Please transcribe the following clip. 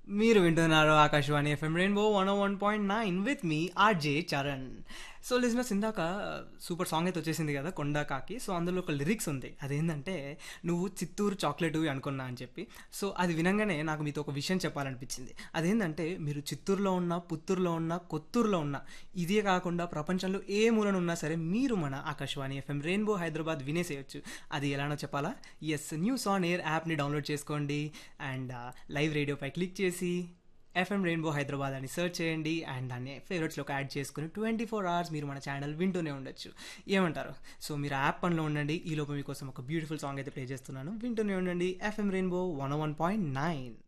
మీరు వింటున్నారు Akashvani FM rainbow one one point nine with మీ ఆర్జే చరణ్ సో లిజినెస్ ఇందాక సూపర్ సాంగ్ అయితే వచ్చేసింది కదా కొండా కాకి సో అందులో ఒక లిరిక్స్ ఉంది అదేంటంటే నువ్వు చిత్తూరు చాక్లెట్ అనుకున్నా అని చెప్పి సో అది వినంగానే నాకు మీతో ఒక విషయం చెప్పాలనిపించింది అదేంటంటే మీరు చిత్తూరులో ఉన్న పుత్తూరులో ఉన్న కొత్తూరులో ఉన్న ఇదే కాకుండా ప్రపంచంలో ఏ మూలన ఉన్నా సరే మీరు మన ఆకాశవాణి ఎఫ్ఎం రెయిన్బో హైదరాబాద్ వినేసేయచ్చు అది ఎలానో చెప్పాలా ఎస్ న్యూస్ ఆన్ ఎయిర్ యాప్ని డౌన్లోడ్ చేసుకోండి అండ్ లైవ్ రేడియోపై క్లిక్ చేసి ఎఫ్ఎం రెయిన్బో హైదరాబాద్ అని సెర్చ్ చేయండి అండ్ దాన్ని ఫేవరెట్స్లోకి యాడ్ చేసుకుని ట్వంటీ ఫోర్ అవర్స్ మీరు మన ఛానల్ వింటూనే ఉండొచ్చు ఏమంటారు సో మీరు యాప్ పనిలో ఉండండి ఈ లోపు మీకోసం ఒక బ్యూటిఫుల్ సాంగ్ అయితే ప్లే చేస్తున్నాను వింటూనే ఉండండి FM rainbow one one point nine